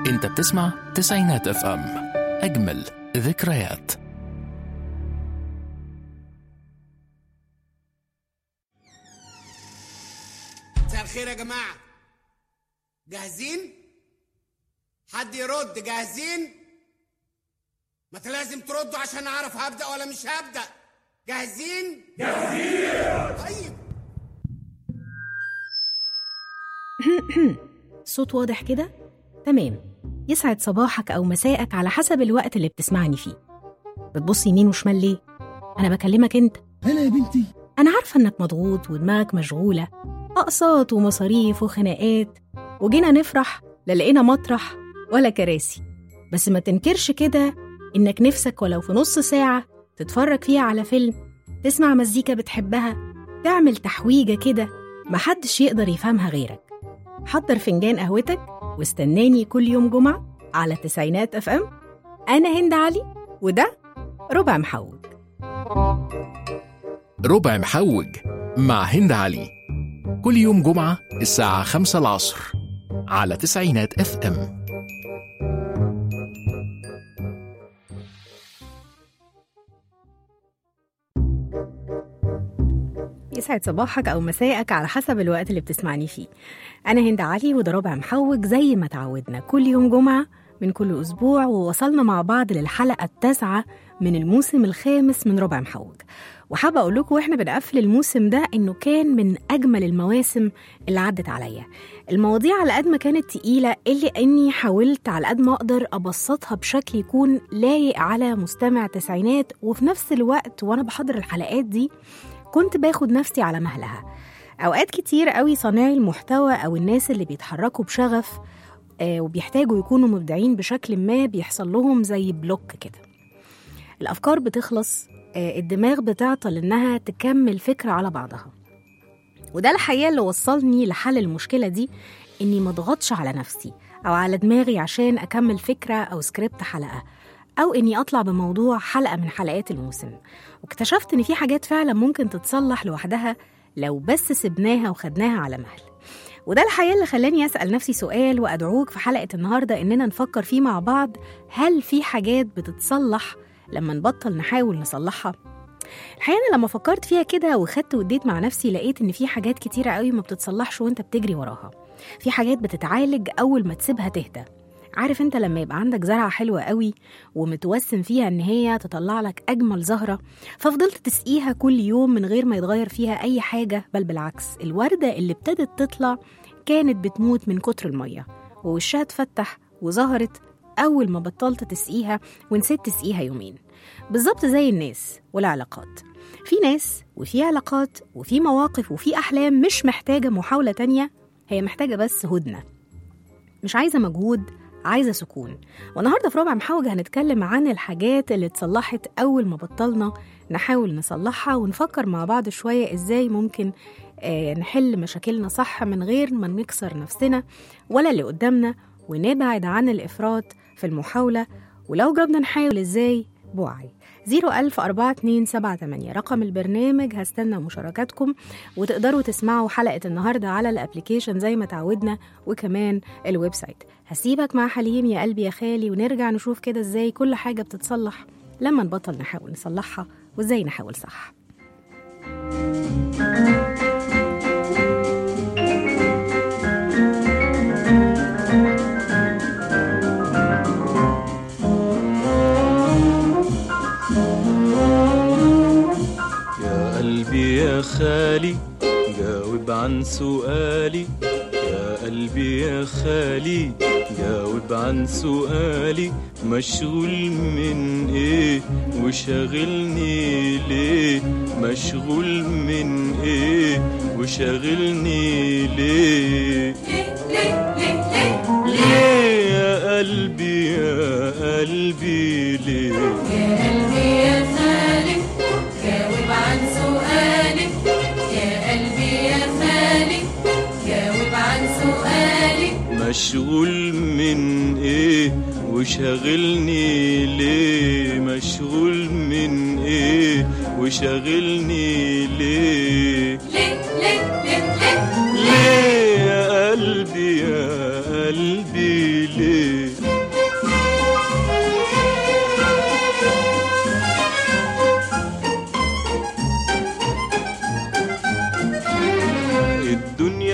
انت بتسمع تسعينات اف ام اجمل ذكريات مساء الخير يا جماعة جاهزين؟ حد يرد جاهزين؟ ما انت لازم تردوا عشان اعرف هبدأ ولا مش هبدأ جاهزين؟ جاهزين طيب صوت واضح كده؟ تمام يسعد صباحك أو مساءك على حسب الوقت اللي بتسمعني فيه بتبص يمين وشمال ليه؟ أنا بكلمك أنت هلا يا بنتي أنا عارفة إنك مضغوط ودماغك مشغولة أقساط ومصاريف وخناقات وجينا نفرح لا لقينا مطرح ولا كراسي بس ما تنكرش كده إنك نفسك ولو في نص ساعة تتفرج فيها على فيلم تسمع مزيكا بتحبها تعمل تحويجة كده محدش يقدر يفهمها غيرك حضر فنجان قهوتك واستناني كل يوم جمعة على تسعينات اف ام أنا هند علي وده ربع محوج ربع محوج مع هند علي كل يوم جمعة الساعة خمسة العصر على تسعينات اف ام يسعد صباحك أو مساءك على حسب الوقت اللي بتسمعني فيه أنا هند علي وده ربع محوج زي ما تعودنا كل يوم جمعة من كل أسبوع ووصلنا مع بعض للحلقة التاسعة من الموسم الخامس من ربع محوج وحابة أقول لكم وإحنا بنقفل الموسم ده إنه كان من أجمل المواسم اللي عدت عليا المواضيع على قد ما كانت تقيلة إلا إني حاولت على قد ما أقدر أبسطها بشكل يكون لايق على مستمع تسعينات وفي نفس الوقت وأنا بحضر الحلقات دي كنت باخد نفسي على مهلها أوقات كتير قوي صانعي المحتوى أو الناس اللي بيتحركوا بشغف آه، وبيحتاجوا يكونوا مبدعين بشكل ما بيحصل لهم زي بلوك كده الأفكار بتخلص آه، الدماغ بتعطل إنها تكمل فكرة على بعضها وده الحقيقة اللي وصلني لحل المشكلة دي إني ما اضغطش على نفسي أو على دماغي عشان أكمل فكرة أو سكريبت حلقة أو إني أطلع بموضوع حلقة من حلقات الموسم واكتشفت إن في حاجات فعلا ممكن تتصلح لوحدها لو بس سبناها وخدناها على مهل وده الحقيقة اللي خلاني أسأل نفسي سؤال وأدعوك في حلقة النهاردة إننا نفكر فيه مع بعض هل في حاجات بتتصلح لما نبطل نحاول نصلحها؟ الحقيقة أنا لما فكرت فيها كده وخدت واديت مع نفسي لقيت إن في حاجات كتيرة قوي ما بتتصلحش وأنت بتجري وراها في حاجات بتتعالج أول ما تسيبها تهدى عارف انت لما يبقى عندك زرعة حلوة قوي ومتوسم فيها ان هي تطلع لك اجمل زهرة ففضلت تسقيها كل يوم من غير ما يتغير فيها اي حاجة بل بالعكس الوردة اللي ابتدت تطلع كانت بتموت من كتر المية ووشها اتفتح وظهرت أول ما بطلت تسقيها ونسيت تسقيها يومين بالظبط زي الناس والعلاقات في ناس وفي علاقات وفي مواقف وفي أحلام مش محتاجة محاولة تانية هي محتاجة بس هدنة مش عايزة مجهود عايزة سكون والنهاردة في ربع محوج هنتكلم عن الحاجات اللي اتصلحت أول ما بطلنا نحاول نصلحها ونفكر مع بعض شوية إزاي ممكن آه، نحل مشاكلنا صح من غير ما نكسر نفسنا ولا اللي قدامنا ونبعد عن الإفراط في المحاولة ولو جربنا نحاول إزاي بوعي 0104278 رقم البرنامج هستنى مشاركاتكم وتقدروا تسمعوا حلقة النهاردة على الابليكيشن زي ما تعودنا وكمان الويب سايت هسيبك مع حليم يا قلبي يا خالي ونرجع نشوف كده ازاي كل حاجة بتتصلح لما نبطل نحاول نصلحها وازاي نحاول صح يا قلبي يا خالي جاوب عن سؤالي يا قلبي يا خالي جاوب عن سؤالي مشغول من ايه وشاغلني ليه مشغول من ايه وشاغلني ليه ليه يا قلبي يا قلبي ليه قلبي يا خالي جاوب عن سؤالي يا قلبي يا خالي جاوب عن سؤالي مشغول من ايه وشاغلني ليه مشغول من ايه وشاغلني ليه ليه ليه ليه ليه ليه يا قلبي يا قلبي ليه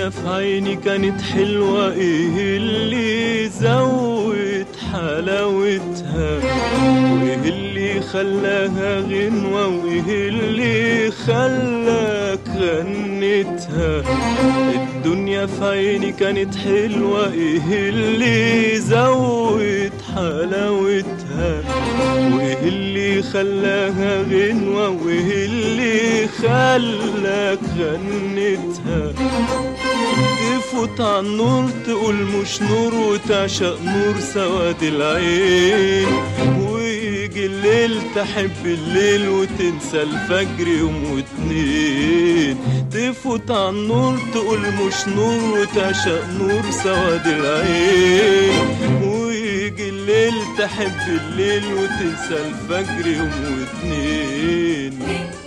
الدنيا في عيني كانت حلوة ايه اللي زود حلاوتها وايه اللي خلاها غنوة وايه اللي خلاك غنتها الدنيا في عيني كانت حلوة ايه اللي زود حلاوتها وايه اللي خلاها غنوة وايه اللي خلاك غنتها تفوت على النور تقول مش نور وتعشق نور سواد العين ويجي الليل تحب الليل وتنسى الفجر يوم واتنين تفوت على النور تقول مش نور وتعشق نور سواد العين ويجي الليل تحب الليل وتنسى الفجر يوم واتنين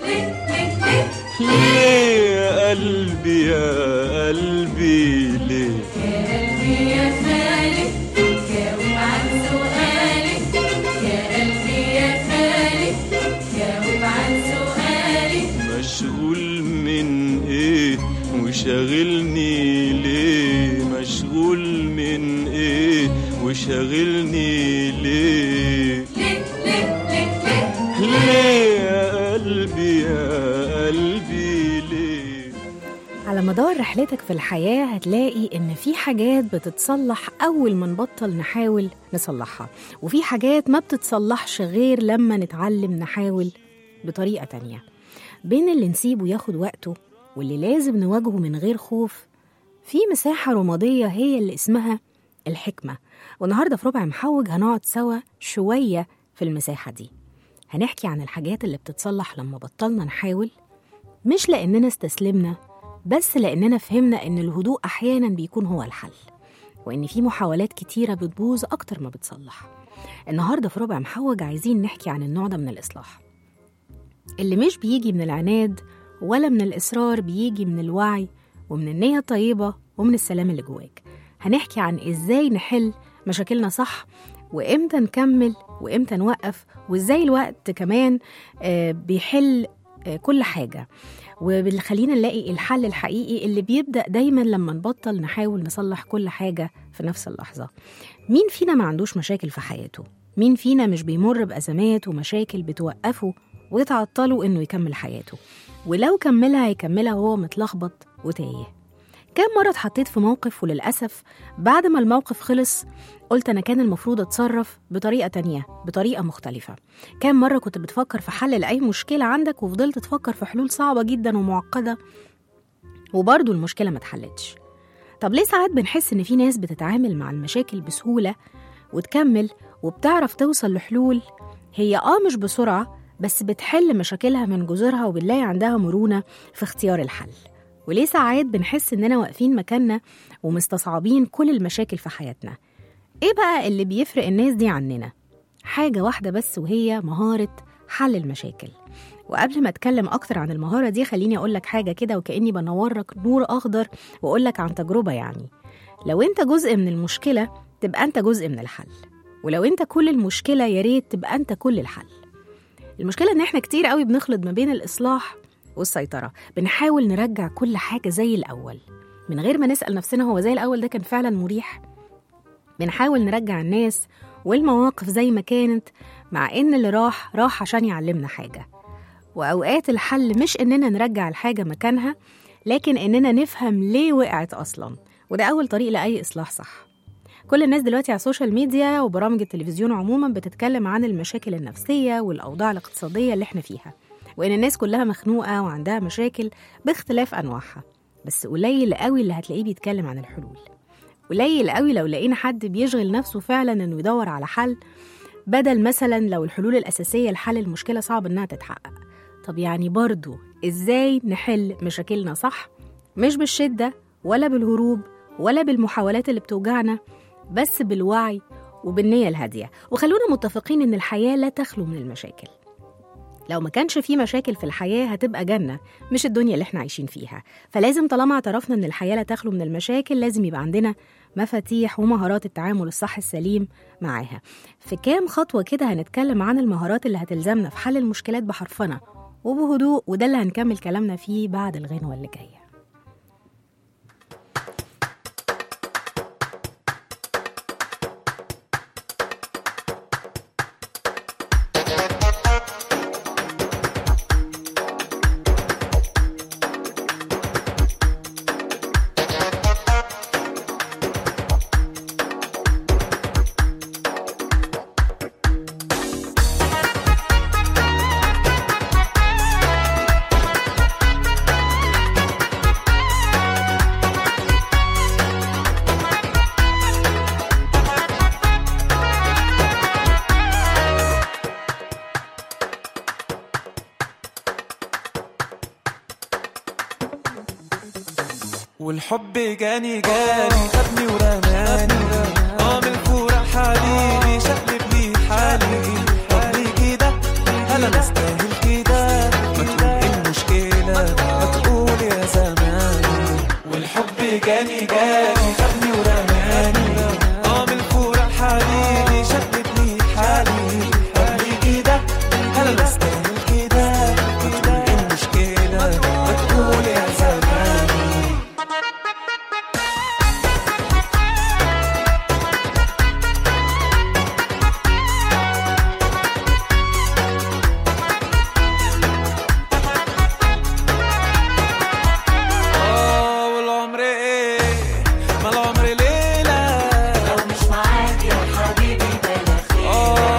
ليه يا قلبي يا قلبي ليه يا قلبي يا خالق جاوب عن سؤالك يا قلبي يا خالق جاوب عن سؤالك مشغول من ايه وشاغلني ليه مشغول من ايه وشاغلني ليه ليه ليه ليه ليه ليه يا قلبي يا قلبي ليه على مدار رحلتك في الحياة هتلاقي إن في حاجات بتتصلح أول ما نبطل نحاول نصلحها وفي حاجات ما بتتصلحش غير لما نتعلم نحاول بطريقة تانية بين اللي نسيبه ياخد وقته واللي لازم نواجهه من غير خوف في مساحة رمادية هي اللي اسمها الحكمة والنهاردة في ربع محوج هنقعد سوا شوية في المساحة دي هنحكي عن الحاجات اللي بتتصلح لما بطلنا نحاول مش لأننا استسلمنا بس لأننا فهمنا إن الهدوء أحيانا بيكون هو الحل وإن في محاولات كتيرة بتبوظ أكتر ما بتصلح النهاردة في ربع محوج عايزين نحكي عن النوع ده من الإصلاح اللي مش بيجي من العناد ولا من الإصرار بيجي من الوعي ومن النية الطيبة ومن السلام اللي جواك هنحكي عن إزاي نحل مشاكلنا صح وإمتى نكمل وإمتى نوقف وإزاي الوقت كمان آه، بيحل آه، كل حاجة وخلينا نلاقي الحل الحقيقي اللي بيبدأ دايما لما نبطل نحاول نصلح كل حاجة في نفس اللحظة مين فينا ما عندوش مشاكل في حياته؟ مين فينا مش بيمر بأزمات ومشاكل بتوقفه وتعطله إنه يكمل حياته ولو كملها هيكملها وهو متلخبط وتايه كم مرة اتحطيت في موقف وللأسف بعد ما الموقف خلص قلت أنا كان المفروض أتصرف بطريقة تانية بطريقة مختلفة كم مرة كنت بتفكر في حل لأي مشكلة عندك وفضلت تفكر في حلول صعبة جدا ومعقدة وبرضه المشكلة ما اتحلتش طب ليه ساعات بنحس إن في ناس بتتعامل مع المشاكل بسهولة وتكمل وبتعرف توصل لحلول هي آه مش بسرعة بس بتحل مشاكلها من جذورها وبنلاقي عندها مرونة في اختيار الحل وليه ساعات بنحس إننا واقفين مكاننا ومستصعبين كل المشاكل في حياتنا إيه بقى اللي بيفرق الناس دي عننا؟ حاجة واحدة بس وهي مهارة حل المشاكل وقبل ما اتكلم اكتر عن المهاره دي خليني اقول لك حاجه كده وكاني بنور لك نور اخضر واقول لك عن تجربه يعني لو انت جزء من المشكله تبقى انت جزء من الحل ولو انت كل المشكله يا ريت تبقى انت كل الحل المشكله ان احنا كتير قوي بنخلط ما بين الاصلاح والسيطره بنحاول نرجع كل حاجه زي الاول من غير ما نسال نفسنا هو زي الاول ده كان فعلا مريح بنحاول نرجع الناس والمواقف زي ما كانت مع ان اللي راح راح عشان يعلمنا حاجه واوقات الحل مش اننا نرجع الحاجه مكانها لكن اننا نفهم ليه وقعت اصلا وده اول طريق لاي اصلاح صح كل الناس دلوقتي على السوشيال ميديا وبرامج التلفزيون عموما بتتكلم عن المشاكل النفسيه والاوضاع الاقتصاديه اللي احنا فيها وان الناس كلها مخنوقه وعندها مشاكل باختلاف انواعها بس قليل قوي اللي هتلاقيه بيتكلم عن الحلول قليل قوي لو لقينا حد بيشغل نفسه فعلا انه يدور على حل بدل مثلا لو الحلول الاساسيه لحل المشكله صعب انها تتحقق طب يعني برضو ازاي نحل مشاكلنا صح مش بالشده ولا بالهروب ولا بالمحاولات اللي بتوجعنا بس بالوعي وبالنية الهادية وخلونا متفقين إن الحياة لا تخلو من المشاكل لو ما كانش في مشاكل في الحياة هتبقى جنة مش الدنيا اللي احنا عايشين فيها فلازم طالما اعترفنا إن الحياة لا تخلو من المشاكل لازم يبقى عندنا مفاتيح ومهارات التعامل الصح السليم معاها في كام خطوة كده هنتكلم عن المهارات اللي هتلزمنا في حل المشكلات بحرفنة وبهدوء وده اللي هنكمل كلامنا فيه بعد الغنوة اللي جاية والحب جاني جاني خدني ورماني اه من الفورة حبيبي شقلب لي حالي طب ليه كده انا بستاهل كده ما تقول ايه المشكلة ما تقول يا زمان والحب جاني جاني خدني ورماني اه من الفورة حبيبي شقلب لي حالي طب ليه كده انا بستاهل كده ما تقول ايه المشكلة ما تقول يا زمان اه والعمر ايه ما العمر ليلة لو مش معاك يا حبيبي بلا خير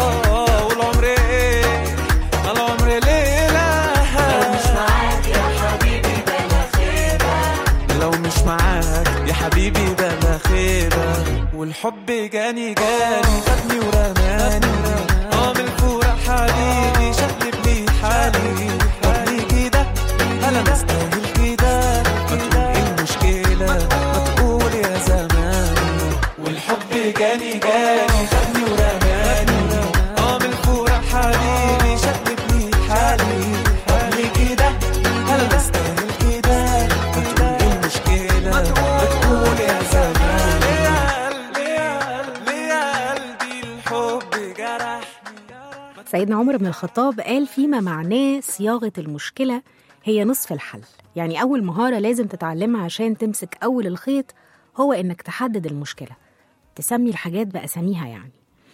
اه والعمر ايه ما العمر ليلة لو مش معاك يا حبيبي بلا خيبة لو مش معاك يا حبيبي بلا خيبة والحب جاني جاني خدني ورماني اه من الفورة حبيبي شقلب لي حالي طب ليه كده انا بستاهل كده ما تقول ايه المشكلة ما تقول يا زمان والحب جاني جاني خدني ورماني اه من الفورة حبيبي شقلب لي حالي طب ليه كده انا بستاهل كده ما تقول ايه المشكلة ما تقول يا زمان يا قلبي يا قلبي يا قلبي الحب جرحني سيدنا عمر بن الخطاب قال فيما معناه صياغة المشكلة هي نصف الحل يعني أول مهارة لازم تتعلمها عشان تمسك أول الخيط هو إنك تحدد المشكلة تسمي الحاجات بأساميها يعني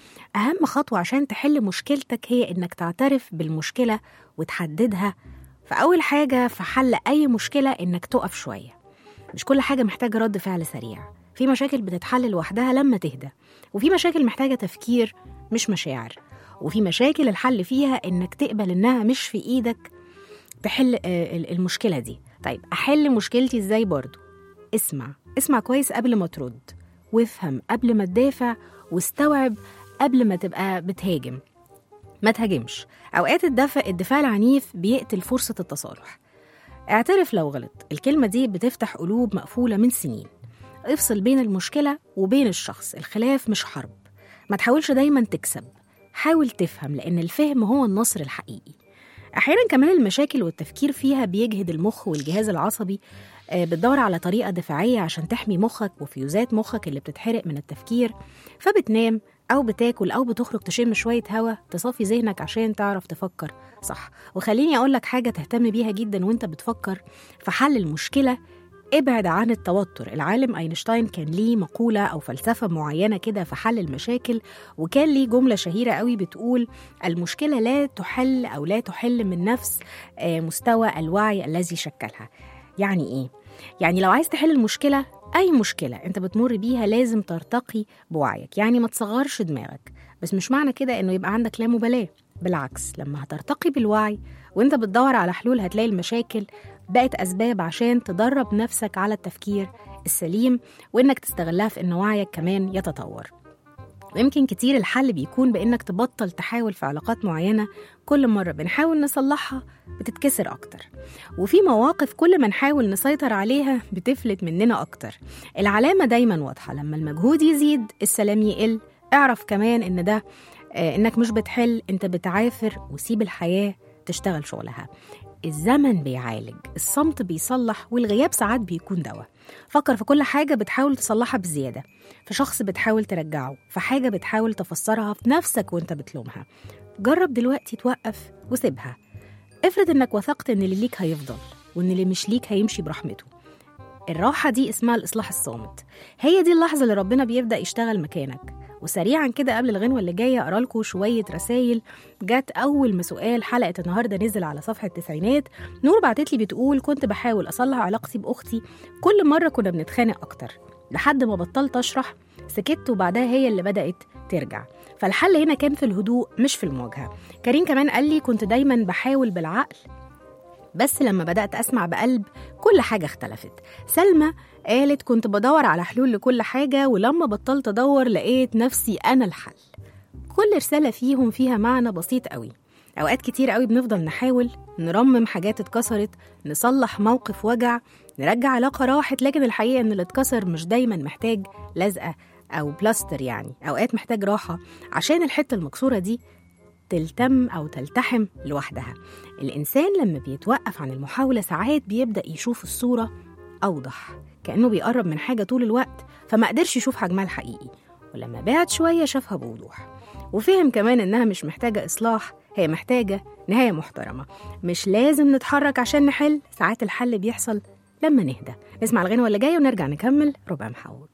أهم خطوة عشان تحل مشكلتك هي إنك تعترف بالمشكلة وتحددها فأول حاجة في حل أي مشكلة إنك تقف شوية مش كل حاجة محتاجة رد فعل سريع في مشاكل بتتحل لوحدها لما تهدى وفي مشاكل محتاجة تفكير مش مشاعر وفي مشاكل الحل فيها إنك تقبل إنها مش في إيدك تحل آه، ال- المشكلة دي طيب أحل مشكلتي إزاي برضو اسمع اسمع كويس قبل ما ترد وافهم قبل ما تدافع واستوعب قبل ما تبقى بتهاجم ما تهاجمش أوقات الدفع الدفاع العنيف بيقتل فرصة التصالح اعترف لو غلط الكلمة دي بتفتح قلوب مقفولة من سنين افصل بين المشكلة وبين الشخص الخلاف مش حرب ما تحاولش دايما تكسب حاول تفهم لأن الفهم هو النصر الحقيقي أحيانا كمان المشاكل والتفكير فيها بيجهد المخ والجهاز العصبي آه، بتدور على طريقة دفاعية عشان تحمي مخك وفيوزات مخك اللي بتتحرق من التفكير فبتنام أو بتاكل أو بتخرج تشم شوية هوا تصافي ذهنك عشان تعرف تفكر صح وخليني أقولك حاجة تهتم بيها جدا وانت بتفكر في حل المشكلة ابعد عن التوتر العالم اينشتاين كان ليه مقولة أو فلسفة معينة كده في حل المشاكل وكان ليه جملة شهيرة قوي بتقول المشكلة لا تحل أو لا تحل من نفس آه، مستوى الوعي الذي شكلها يعني إيه؟ يعني لو عايز تحل المشكلة أي مشكلة أنت بتمر بيها لازم ترتقي بوعيك يعني ما تصغرش دماغك بس مش معنى كده إنه يبقى عندك لا مبالاة بالعكس لما هترتقي بالوعي وانت بتدور على حلول هتلاقي المشاكل بقت أسباب عشان تدرب نفسك على التفكير السليم وإنك تستغلها في إن وعيك كمان يتطور ويمكن كتير الحل بيكون بإنك تبطل تحاول في علاقات معينة كل مرة بنحاول نصلحها بتتكسر أكتر وفي مواقف كل ما نحاول نسيطر عليها بتفلت مننا أكتر العلامة دايما واضحة لما المجهود يزيد السلام يقل اعرف كمان إن ده آه، إنك مش بتحل أنت بتعافر وسيب الحياة تشتغل شغلها الزمن بيعالج الصمت بيصلح والغياب ساعات بيكون دواء فكر في كل حاجة بتحاول تصلحها بزيادة في شخص بتحاول ترجعه في حاجة بتحاول تفسرها في نفسك وانت بتلومها جرب دلوقتي توقف وسيبها افرض انك وثقت ان اللي ليك هيفضل وان اللي مش ليك هيمشي برحمته الراحة دي اسمها الإصلاح الصامت هي دي اللحظة اللي ربنا بيبدأ يشتغل مكانك وسريعا كده قبل الغنوة اللي جاية أقرأ لكم شوية رسايل جت أول ما سؤال حلقة النهاردة نزل على صفحة التسعينات نور بعتت لي بتقول كنت بحاول أصلح علاقتي بأختي كل مرة كنا بنتخانق أكتر لحد ما بطلت أشرح سكت وبعدها هي اللي بدأت ترجع فالحل هنا كان في الهدوء مش في المواجهة كريم كمان قال لي كنت دايما بحاول بالعقل بس لما بدأت أسمع بقلب كل حاجة اختلفت سلمى قالت كنت بدور على حلول لكل حاجة ولما بطلت أدور لقيت نفسي أنا الحل كل رسالة فيهم فيها معنى بسيط قوي أوقات كتير قوي بنفضل نحاول نرمم حاجات اتكسرت نصلح موقف وجع نرجع علاقة راحت لكن الحقيقة إن اللي اتكسر مش دايما محتاج لزقة أو بلاستر يعني أوقات محتاج راحة عشان الحتة المكسورة دي تلتم أو تلتحم لوحدها الإنسان لما بيتوقف عن المحاولة ساعات بيبدأ يشوف الصورة أوضح كأنه بيقرب من حاجة طول الوقت فما قدرش يشوف حجمها الحقيقي ولما بعد شوية شافها بوضوح وفهم كمان إنها مش محتاجة إصلاح هي محتاجة نهاية محترمة مش لازم نتحرك عشان نحل ساعات الحل بيحصل لما نهدى نسمع الغنوة اللي جاية ونرجع نكمل ربع محوج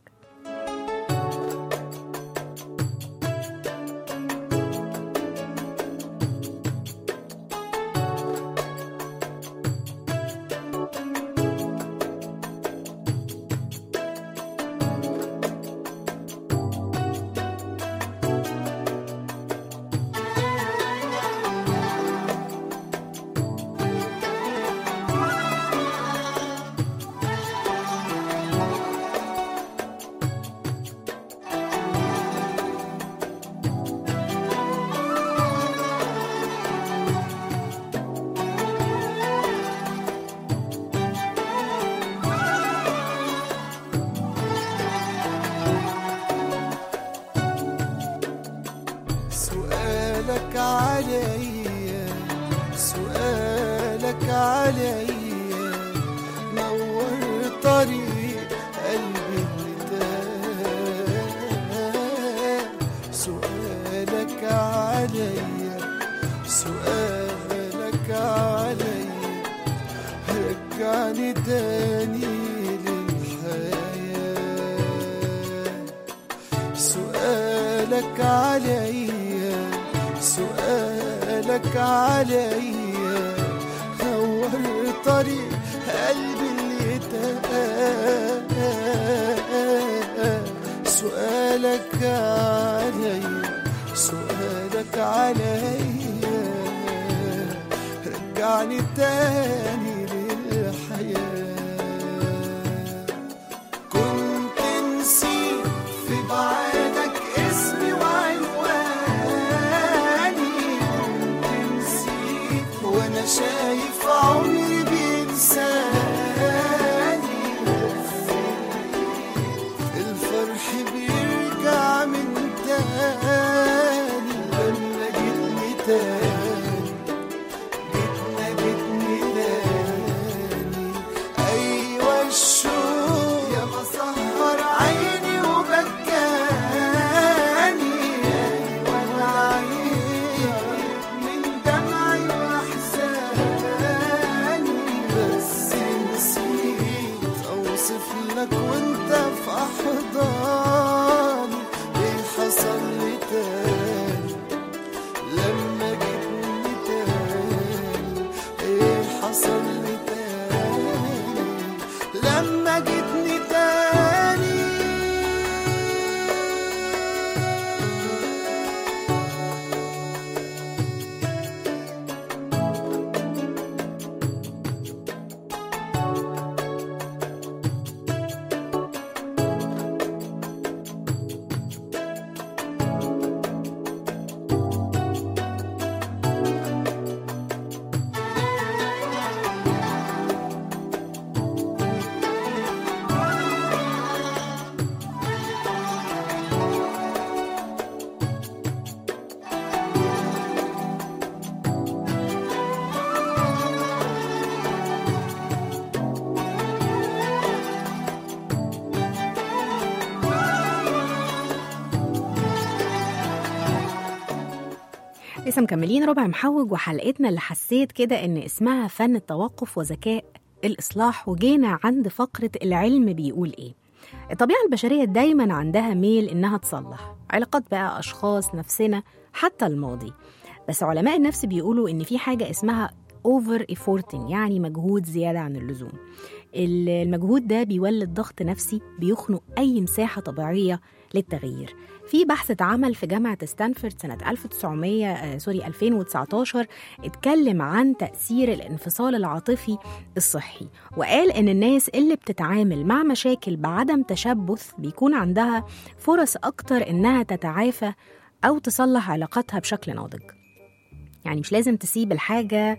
سؤالك عليا سؤالك عليا نور طريق قلبي اللي تاه سؤالك عليا سؤالك عليا رجعني تاني للحياه سؤالك عليا سؤالك عليا نور طريق قلبي اللي تاه سؤالك عليا سؤالك عليا رجعني تاني للحياه كنت نسيت في بعدك اسمي وعنواني كنت نسيت وانا شايف عمري بينساني الفرح بيرجع من تاني لما جيتني تاني جيتنا جيتني تاني ايوه الشوق يا مسهر عيني وبكاني ايوه العين من دمعي واحزاني بس نسيت اوصف لك وانت في احضاني ايه حصل لي تاني لما جيتني تاني ايه حصل لي تاني لما جيتني تاني لسه مكملين ربع محوج وحلقتنا اللي حسيت كده ان اسمها فن التوقف وذكاء الاصلاح وجينا عند فقره العلم بيقول ايه الطبيعه البشريه دايما عندها ميل انها تصلح علاقات بقى اشخاص نفسنا حتى الماضي بس علماء النفس بيقولوا ان في حاجه اسمها اوفر ايفورتنج يعني مجهود زياده عن اللزوم المجهود ده بيولد ضغط نفسي بيخنق اي مساحه طبيعيه للتغيير في بحث اتعمل في جامعة ستانفورد سنة 1900 آه، سوري 2019 اتكلم عن تأثير الانفصال العاطفي الصحي وقال إن الناس اللي بتتعامل مع مشاكل بعدم تشبث بيكون عندها فرص أكتر إنها تتعافى أو تصلح علاقاتها بشكل ناضج يعني مش لازم تسيب الحاجة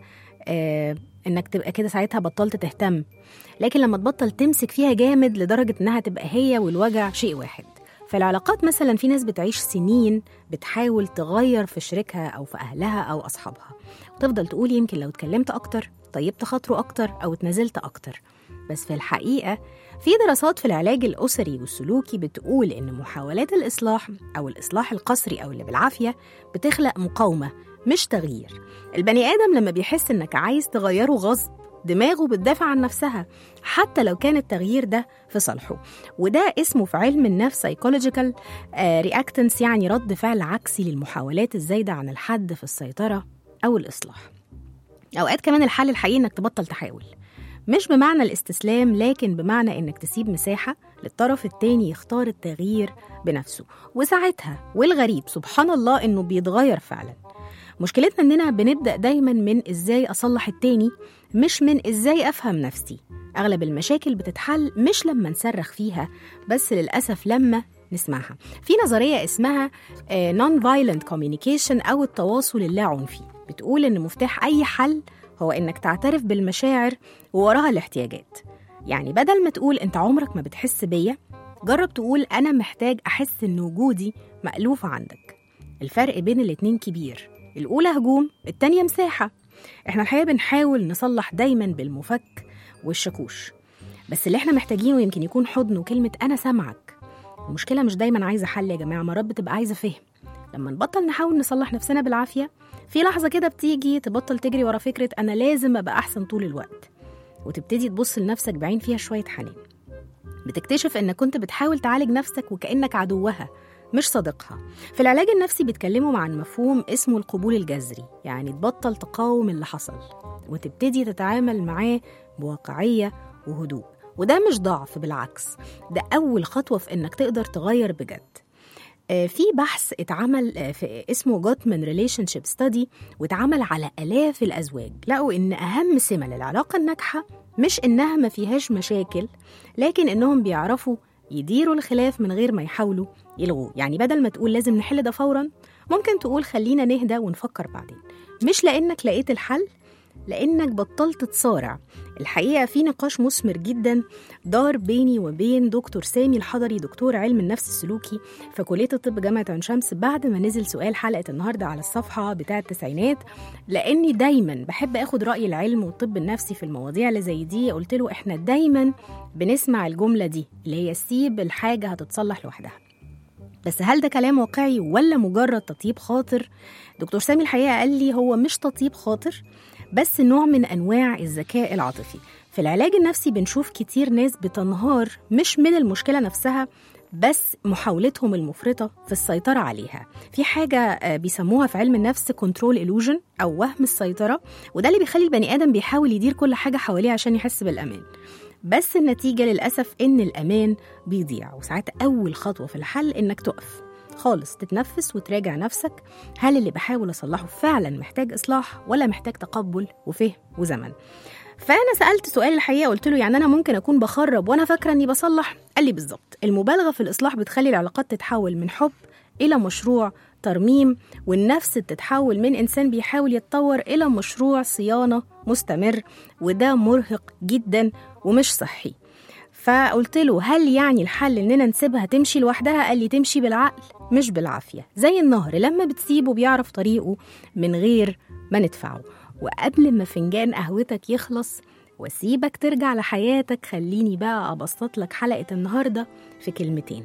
آه انك تبقى كده ساعتها بطلت تهتم لكن لما تبطل تمسك فيها جامد لدرجة انها تبقى هي والوجع شيء واحد فالعلاقات مثلا في ناس بتعيش سنين بتحاول تغير في شريكها او في اهلها او اصحابها وتفضل تقول يمكن لو اتكلمت اكتر طيبت خاطره اكتر او اتنازلت اكتر بس في الحقيقه في دراسات في العلاج الاسري والسلوكي بتقول ان محاولات الاصلاح او الاصلاح القسري او اللي بالعافيه بتخلق مقاومه مش تغيير البني ادم لما بيحس انك عايز تغيره غصب دماغه بتدافع عن نفسها حتى لو كان التغيير ده في صالحه وده اسمه في علم النفس سايكولوجيكال رياكتنس يعني رد فعل عكسي للمحاولات الزايدة عن الحد في السيطرة أو الإصلاح أوقات كمان الحل الحقيقي إنك تبطل تحاول مش بمعنى الاستسلام لكن بمعنى إنك تسيب مساحة للطرف التاني يختار التغيير بنفسه وساعتها والغريب سبحان الله إنه بيتغير فعلا مشكلتنا إننا بنبدأ دايما من إزاي أصلح التاني مش من إزاي أفهم نفسي أغلب المشاكل بتتحل مش لما نصرخ فيها بس للأسف لما نسمعها في نظرية اسمها نون فايلنت كوميونيكيشن أو التواصل اللاعنفي بتقول إن مفتاح أي حل هو إنك تعترف بالمشاعر ووراها الاحتياجات يعني بدل ما تقول أنت عمرك ما بتحس بيا جرب تقول أنا محتاج أحس إن وجودي مألوف عندك الفرق بين الاتنين كبير الأولى هجوم التانية مساحة احنا الحقيقة بنحاول نصلح دايما بالمفك والشاكوش بس اللي احنا محتاجينه يمكن يكون حضن وكلمة أنا سامعك المشكلة مش دايما عايزة حل يا جماعة مرات بتبقى عايزة فهم لما نبطل نحاول نصلح نفسنا بالعافية في لحظة كده بتيجي تبطل تجري ورا فكرة أنا لازم أبقى أحسن طول الوقت وتبتدي تبص لنفسك بعين فيها شوية حنين بتكتشف إنك كنت بتحاول تعالج نفسك وكأنك عدوها مش صديقها في العلاج النفسي بيتكلموا عن مفهوم اسمه القبول الجذري يعني تبطل تقاوم اللي حصل وتبتدي تتعامل معاه بواقعية وهدوء وده مش ضعف بالعكس ده أول خطوة في إنك تقدر تغير بجد آه، في بحث اتعمل آه، في اسمه جوتمان ريليشن شيب ستادي واتعمل على آلاف الأزواج لقوا إن أهم سمة للعلاقة الناجحة مش إنها ما فيهاش مشاكل لكن إنهم بيعرفوا يديروا الخلاف من غير ما يحاولوا يلغوه يعني بدل ما تقول لازم نحل ده فورا ممكن تقول خلينا نهدى ونفكر بعدين مش لأنك لقيت الحل لأنك بطلت تصارع الحقيقة في نقاش مثمر جدا دار بيني وبين دكتور سامي الحضري دكتور علم النفس السلوكي في كلية الطب جامعة عين شمس بعد ما نزل سؤال حلقة النهاردة على الصفحة بتاعة التسعينات لأني دايما بحب أخد رأي العلم والطب النفسي في المواضيع اللي زي دي قلت له إحنا دايما بنسمع الجملة دي اللي هي سيب الحاجة هتتصلح لوحدها بس هل ده كلام واقعي ولا مجرد تطيب خاطر؟ دكتور سامي الحقيقة قال لي هو مش تطيب خاطر بس نوع من أنواع الذكاء العاطفي في العلاج النفسي بنشوف كتير ناس بتنهار مش من المشكلة نفسها بس محاولتهم المفرطة في السيطرة عليها في حاجة آه، بيسموها في علم النفس كنترول illusion أو وهم السيطرة وده اللي بيخلي البني آدم بيحاول يدير كل حاجة حواليه عشان يحس بالأمان بس النتيجة للأسف إن الأمان بيضيع وساعات أول خطوة في الحل إنك تقف خالص تتنفس وتراجع نفسك هل اللي بحاول أصلحه فعلا محتاج إصلاح ولا محتاج تقبل وفهم وزمن فأنا سألت سؤال الحقيقة قلت له يعني أنا ممكن أكون بخرب وأنا فاكرة إني بصلح قال لي بالظبط المبالغة في الإصلاح بتخلي العلاقات تتحول من حب إلى مشروع ترميم والنفس تتحول من إنسان بيحاول يتطور إلى مشروع صيانة مستمر وده مرهق جدا ومش صحي فقلت له هل يعني الحل اننا نسيبها تمشي لوحدها قال لي تمشي بالعقل مش بالعافيه زي النهر لما بتسيبه بيعرف طريقه من غير ما ندفعه وقبل ما فنجان قهوتك يخلص واسيبك ترجع لحياتك خليني بقى ابسط لك حلقه النهارده في كلمتين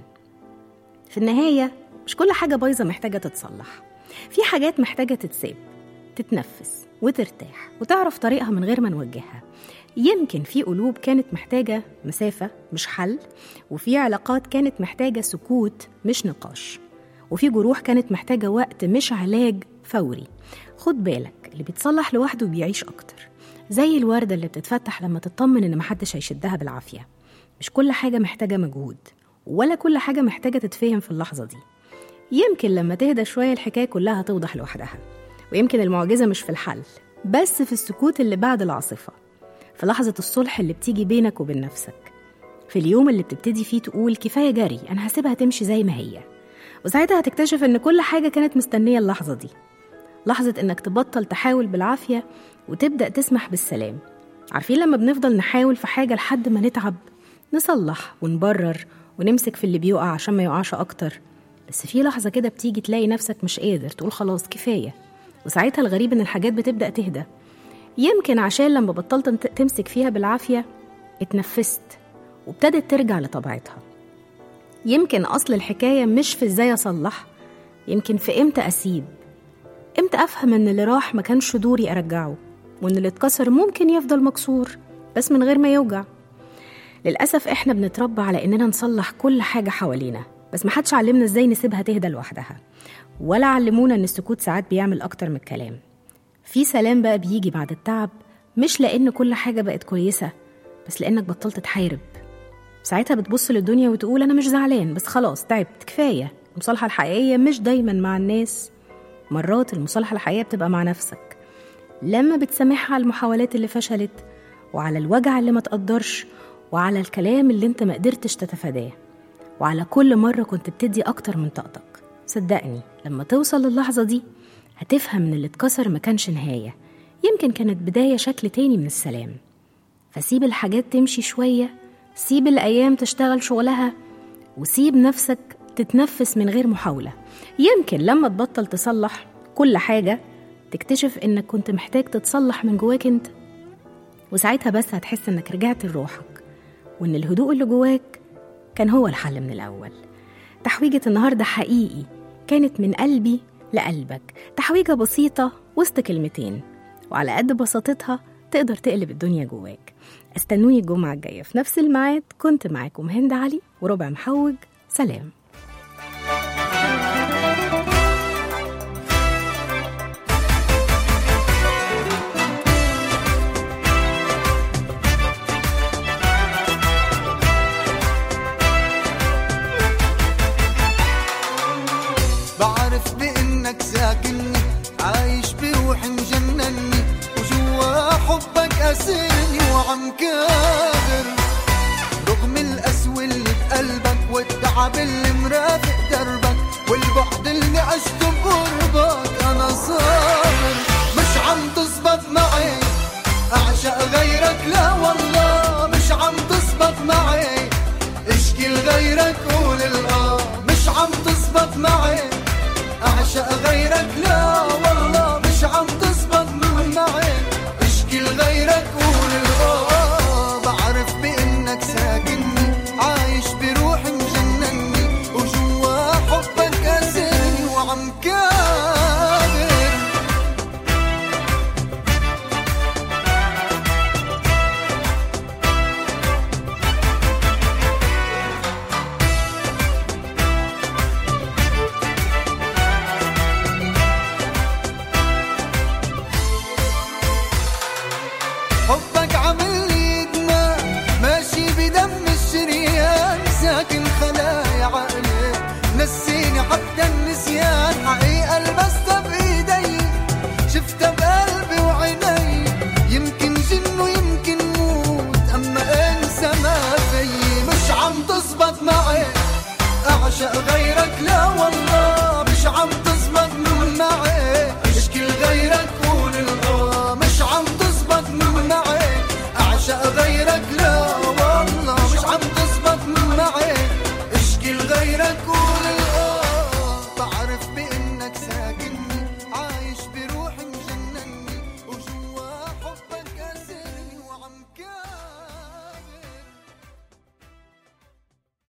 في النهايه مش كل حاجه بايظه محتاجه تتصلح في حاجات محتاجه تتساب تتنفس وترتاح وتعرف طريقها من غير ما نوجهها يمكن في قلوب كانت محتاجة مسافة مش حل وفي علاقات كانت محتاجة سكوت مش نقاش وفي جروح كانت محتاجة وقت مش علاج فوري خد بالك اللي بيتصلح لوحده بيعيش أكتر زي الوردة اللي بتتفتح لما تطمن إن محدش هيشدها بالعافية مش كل حاجة محتاجة مجهود ولا كل حاجة محتاجة تتفهم في اللحظة دي يمكن لما تهدى شوية الحكاية كلها توضح لوحدها ويمكن المعجزة مش في الحل بس في السكوت اللي بعد العاصفة في لحظة الصلح اللي بتيجي بينك وبين نفسك في اليوم اللي بتبتدي فيه تقول كفاية جري أنا هسيبها تمشي زي ما هي وساعتها هتكتشف إن كل حاجة كانت مستنية اللحظة دي لحظة إنك تبطل تحاول بالعافية وتبدأ تسمح بالسلام عارفين لما بنفضل نحاول في حاجة لحد ما نتعب نصلح ونبرر ونمسك في اللي بيقع عشان ما يقعش أكتر بس في لحظة كده بتيجي تلاقي نفسك مش قادر تقول خلاص كفاية وساعتها الغريب إن الحاجات بتبدأ تهدى يمكن عشان لما بطلت انت- تمسك فيها بالعافية اتنفست وابتدت ترجع لطبيعتها يمكن أصل الحكاية مش في إزاي أصلح يمكن في إمتى أسيب إمتى أفهم إن اللي راح ما كانش دوري أرجعه وإن اللي اتكسر ممكن يفضل مكسور بس من غير ما يوجع للأسف إحنا بنتربى على إننا نصلح كل حاجة حوالينا بس محدش علمنا إزاي نسيبها تهدى لوحدها ولا علمونا إن السكوت ساعات بيعمل أكتر من الكلام في سلام بقى بيجي بعد التعب مش لأن كل حاجة بقت كويسة بس لأنك بطلت تحارب ساعتها بتبص للدنيا وتقول أنا مش زعلان بس خلاص تعبت كفاية المصالحة الحقيقية مش دايما مع الناس مرات المصالحة الحقيقية بتبقى مع نفسك لما بتسامحها على المحاولات اللي فشلت وعلى الوجع اللي ما تقدرش وعلى الكلام اللي انت ما قدرتش تتفاداه وعلى كل مرة كنت بتدي أكتر من طاقتك صدقني لما توصل للحظة دي هتفهم إن اللي اتكسر ما كانش نهاية يمكن كانت بداية شكل تاني من السلام فسيب الحاجات تمشي شوية سيب الأيام تشتغل شغلها وسيب نفسك تتنفس من غير محاولة يمكن لما تبطل تصلح كل حاجة تكتشف إنك كنت محتاج تتصلح من جواك أنت وساعتها بس هتحس إنك رجعت لروحك وإن الهدوء اللي جواك كان هو الحل من الأول تحويجة النهاردة حقيقي كانت من قلبي لقلبك تحويجة بسيطة وسط كلمتين وعلى قد بساطتها تقدر تقلب الدنيا جواك استنوني الجمعة الجاية في نفس الميعاد كنت معاكم هند علي وربع محوج سلام بعرف بانك ساكنني عايش بروحي مجنني وجوا حبك اسرني وعم كابر رغم القسوة اللي بقلبك والتعب اللي مرافق دربك والبعد اللي عشته بقربك انا صابر مش عم تزبط معي اعشق غيرك لا والله مش عم تزبط معي اشكي لغيرك قول الاه مش عم تزبط معي اعشق غيرك لا والله مش عم تزبط معي اشكي لغيرك قول الاه بعرف بانك ساكنني عايش بروحي مجنني وجوا حبك اسرني وعم كابر حبك عامل لي ادمان ماشي بدم الشريان ساكن خلايا عقلي نسيني حتى النسيان حقيقة لمستها بايدي شفتها بقلبي وعيني يمكن جن ويمكن موت اما انسى ما في مش عم تزبط معي اعشق غيرك لا